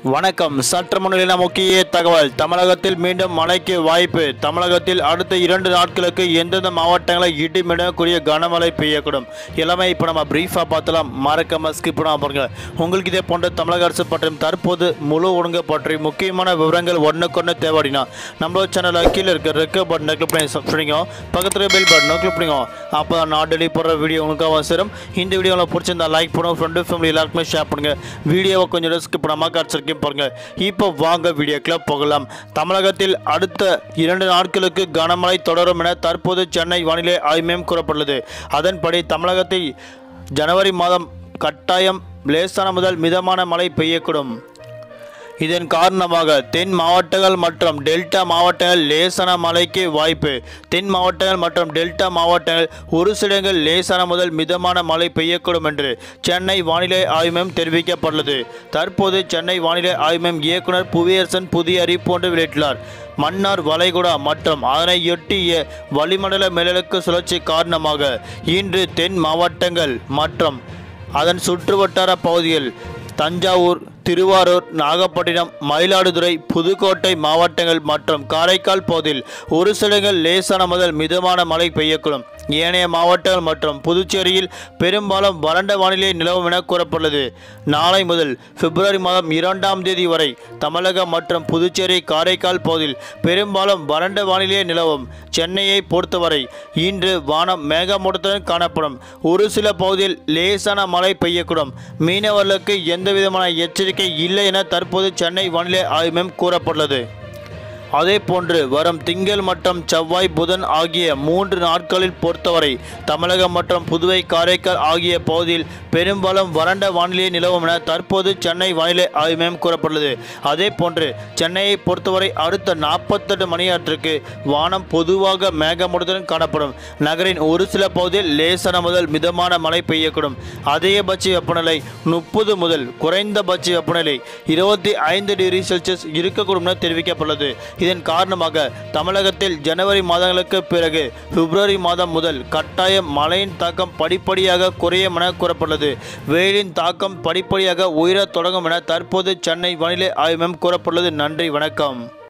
வணக்கம் சற்று முன்னிலையான முக்கிய தகவல் தமிழகத்தில் மீண்டும் மழைக்கு வாய்ப்பு தமிழகத்தில் அடுத்த இரண்டு நாட்களுக்கு எந்தெந்த மாவட்டங்களில் இடிமிடக்கூடிய கனமழை பெய்யக்கூடும் எல்லாமே இப்போ நம்ம பிரீஃபாக பார்த்தலாம் மறக்காம ஸ்கிப் பண்ணாம பாருங்க உங்களுக்கு இதே போன்ற தமிழக அரசு பற்றியும் தற்போது முழு ஒழுங்கு பற்றி முக்கியமான விவரங்கள் ஒன்றுக்கொன்று தேவைடினா நம்மளோட சேனலில் கீழே இருக்க ரெக்க பட்டன் கிளிக் பண்ணி சப்ஸ்கிரைங்க பக்கத்தில் பெல் பட்டனை கிளிக் பண்ணிங்க அப்போ தான் நான் டெலி போடுற வீடியோ உங்களுக்கு அவசரம் இந்த வீடியோ உங்களுக்கு பிடிச்சிருந்தா லைக் பண்ணுங்க ஃப்ரெண்டு ஃபேமிலி எல்லாருக்குமே ஷேர் பண்ணுங்க வீடியோவை கொஞ்சம் ஸ்கிப் பண்ணாமல் காட்சிருக்கேன் பாருங்க இப்போ வாங்க வீடியோக்குள்ள போகலாம் தமிழகத்தில் அடுத்த இரண்டு நாட்களுக்கு கனமழை தொடரும் என தற்போது சென்னை வானிலை ஆய்வு மையம் கூறப்பட்டுள்ளது அதன்படி தமிழகத்தில் ஜனவரி மாதம் கட்டாயம் லேசான முதல் மிதமான மழை பெய்யக்கூடும் இதன் காரணமாக தென் மாவட்டங்கள் மற்றும் டெல்டா மாவட்டங்கள் லேசான மழைக்கு வாய்ப்பு தென் மாவட்டங்கள் மற்றும் டெல்டா மாவட்டங்கள் ஒரு சில இடங்கள் லேசான முதல் மிதமான மழை பெய்யக்கூடும் என்று சென்னை வானிலை ஆய்வு மையம் தெரிவிக்கப்பட்டுள்ளது தற்போது சென்னை வானிலை ஆய்வு மையம் இயக்குனர் புவியரசன் புதிய அறிவிப்பு ஒன்று வெளியிட்டுள்ளார் மன்னார் வளைகுடா மற்றும் அதனையொட்டிய வளிமண்டல மேலடுக்கு சுழற்சி காரணமாக இன்று தென் மாவட்டங்கள் மற்றும் அதன் சுற்றுவட்டார பகுதிகள் தஞ்சாவூர் திருவாரூர் நாகப்பட்டினம் மயிலாடுதுறை புதுக்கோட்டை மாவட்டங்கள் மற்றும் காரைக்கால் பகுதியில் ஒரு சில இடங்கள் லேசான முதல் மிதமான மழை பெய்யக்கூடும் ஏனைய மாவட்டங்கள் மற்றும் புதுச்சேரியில் பெரும்பாலும் வறண்ட வானிலை நிலவும் என கூறப்பட்டுள்ளது நாளை முதல் பிப்ரவரி மாதம் இரண்டாம் தேதி வரை தமிழகம் மற்றும் புதுச்சேரி காரைக்கால் பகுதியில் பெரும்பாலும் வறண்ட வானிலை நிலவும் சென்னையை பொறுத்தவரை இன்று வானம் மேகமூட்டத்துடன் காணப்படும் ஒரு சில பகுதியில் லேசான மழை பெய்யக்கூடும் மீனவர்களுக்கு எந்தவிதமான எச்சரிக்கை இல்லை என தற்போது சென்னை வானிலை ஆய்வு மையம் கூறப்பட்டுள்ளது அதே போன்று வரும் திங்கள் மற்றும் செவ்வாய் புதன் ஆகிய மூன்று நாட்களில் பொறுத்தவரை தமிழகம் மற்றும் புதுவை காரைக்கால் ஆகிய பகுதியில் பெரும்பாலும் வறண்ட வானிலை நிலவும் என தற்போது சென்னை வானிலை ஆய்வு மையம் கூறப்பட்டுள்ளது அதே போன்று சென்னையை பொறுத்தவரை அடுத்த நாற்பத்தெட்டு மணி நேரத்திற்கு வானம் பொதுவாக மேகமூட்டத்துடன் காணப்படும் நகரின் ஒரு சில பகுதியில் லேசான முதல் மிதமான மழை பெய்யக்கூடும் அதிகபட்ச வெப்பநிலை முப்பது முதல் குறைந்தபட்ச வெப்பநிலை இருபத்தி ஐந்து டிகிரி செல்சியஸ் இருக்கக்கூடும் என தெரிவிக்கப்பட்டுள்ளது இதன் காரணமாக தமிழகத்தில் ஜனவரி மாதங்களுக்கு பிறகு பிப்ரவரி மாதம் முதல் கட்டாயம் மழையின் தாக்கம் படிப்படியாக குறையும் என கூறப்பட்டுள்ளது வெயிலின் தாக்கம் படிப்படியாக உயரத் தொடங்கும் என தற்போது சென்னை வானிலை ஆய்வு மையம் கூறப்பட்டுள்ளது நன்றி வணக்கம்